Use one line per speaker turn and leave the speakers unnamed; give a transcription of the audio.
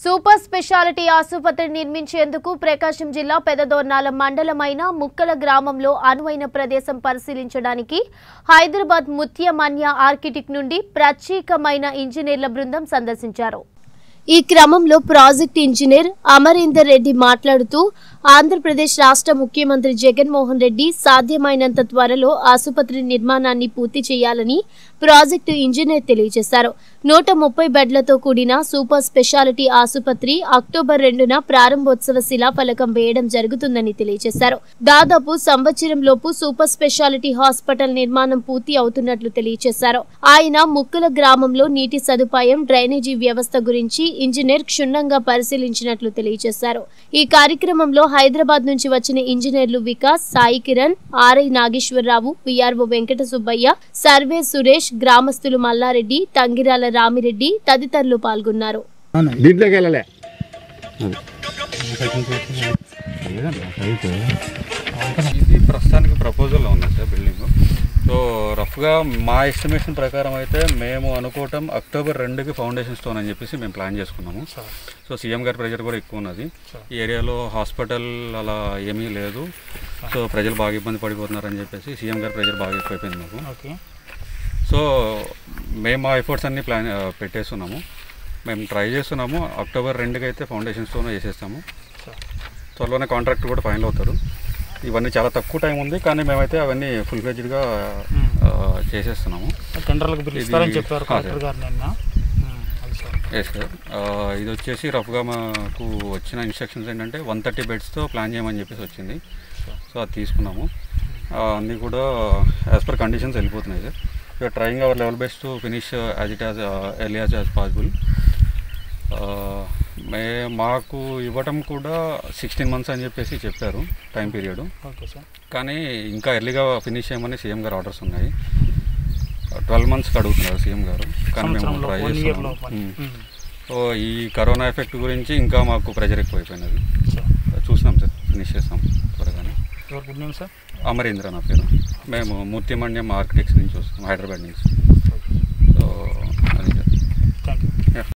Super speciality ఆసుపత్రి నిర్మించేందుకు ప్రకాశం జిల్లా పెదదోర్నాల మండలమైన ముక్కల గ్రామంలో అనువైన ప్రదేశం పరిశీలించడానికి హైదరాబాద్ ముత్యమన్య ఆర్కిటెక్ట్ నుండి ప్రత్యేకమైన ఇంజనీర్ల బృందం సందర్శించారు ఈ క్రమంలో ప్రాజెక్ట్ ఇంజనీర్ అమరీందర్ రెడ్డి మాట్లాడుతూ ఆంధ్రప్రదేశ్ రాష్ట్ర ముఖ్యమంత్రి జగన్మోహన్ రెడ్డి సాధ్యమైనంత త్వరలో ఆసుపత్రి నిర్మాణాన్ని పూర్తి చేయాలని ప్రాజెక్టు ఇంజనీర్ తెలియజేశారు నూట ముప్పై బెడ్లతో కూడిన సూపర్ స్పెషాలిటీ ఆసుపత్రి అక్టోబర్ రెండున ప్రారంభోత్సవ శిలాఫలకం వేయడం జరుగుతుందని తెలియజేశారు దాదాపు సంవత్సరం లోపు సూపర్ స్పెషాలిటీ హాస్పిటల్ నిర్మాణం పూర్తి అవుతున్నట్లు తెలియజేశారు ఆయన ముక్కల గ్రామంలో నీటి సదుపాయం డ్రైనేజీ వ్యవస్థ గురించి ఇంజనీర్ క్షుణ్ణంగా పరిశీలించినట్లు తెలియజేశారు ఈ కార్యక్రమంలో హైదరాబాద్ నుంచి వచ్చిన ఇంజనీర్లు Vikas Sai Kiran RI Nageswara Rao PRO Venkata Subbaiah survey Suresh గ్రామస్తులు మల్లారెడ్డి తంగిరాల రామిరెడ్డి తదితరులు పాల్గొన్నారు
దీంట్లోకి వెళ్ళలే
ఇది ప్రస్తుతానికి ప్రపోజల్లో ఉంది సార్ బిల్డింగ్ సో రఫ్గా మా ఎస్టిమేషన్ ప్రకారం అయితే మేము అనుకోవటం అక్టోబర్ రెండుకి ఫౌండేషన్ స్టోన్ అని చెప్పేసి మేము ప్లాన్ చేసుకున్నాము సో సీఎం గారి ప్రెజర్ కూడా ఎక్కువ ఉన్నది ఈ ఏరియాలో హాస్పిటల్ అలా ఏమీ లేదు సో ప్రజలు బాగా ఇబ్బంది పడిపోతున్నారని చెప్పేసి సీఎం గారి ప్రెజర్ బాగా ఎక్కువైపోయింది మాకు
ఓకే
సో మేము ఆ ఎఫర్ట్స్ అన్ని ప్లాన్ ఆ, పెట్టేస్తున్నాము మేము ట్రై చేస్తున్నాము అక్టోబర్ రెండుకి అయితే ఫౌండేషన్ స్టోన్ వేసేస్తాము త్వరలోనే కాంట్రాక్ట్ కూడా ఫైనల్ అవుతారు ఇవన్నీ చాలా తక్కువ టైం ఉంది కానీ మేమైతే అవన్నీ ఫుల్ ఫ్లెడ్జ్డ్గా చేసేస్తున్నాము
టెండర్లకు బిల్ ఇస్తారని
ఇది-
చెప్పారు
అదే.
కలెక్టర్ గారు నిన్న ఉమ్, అది సార్
ఎస్ సార్ ఇది వచ్చేసి రఫ్గా మాకు వచ్చిన ఇన్స్ట్రక్షన్స్ ఏంటంటే వన్ థర్టీ బెడ్స్తో ప్లాన్ చేయమని చెప్పేసి వచ్చింది సో అది తీసుకున్నాము ఆ, అన్నీ కూడా యాజ్ పర్ కండిషన్స్ వెళ్ళిపోతున్నాయి sir you are trying our level best to finish as it as early as as possible may మాకు ఇవ్వటం కూడా సిక్స్టీన్ మంత్స్ అని చెప్పేసి చెప్పారు టైం పీరియడ్
ఓకే సార్
కానీ ఇంకా ఎర్లీగా ఫినిష్ చేయమని సీఎం గారు ఆర్డర్స్ ఉన్నాయి ట్వెల్వ్ మంత్స్కి అడుగుతున్నారు సీఎం గారు కానీ మేము
సంవత్సరంలో
ట్రై
వన్ ఇయర్
చేస్తున్నాము
లోపల
ఉమ్.
ఉమ్,
సో ఈ కరోనా ఎఫెక్ట్ గురించి ఇంకా మాకు ప్రెజర్ ఎక్కువైపోయినది
సార్
చూసినాం సార్ ఫినిష్ చేస్తాం త్వరగానే
ఎవరు గుడ్ నేమ్ సార్
అమరేంద్ర నా పేరు మేము మూర్తిమణ్యం ఆర్కిటెక్ట్స్ నుంచి వస్తాం హైదరాబాద్ నుంచి సో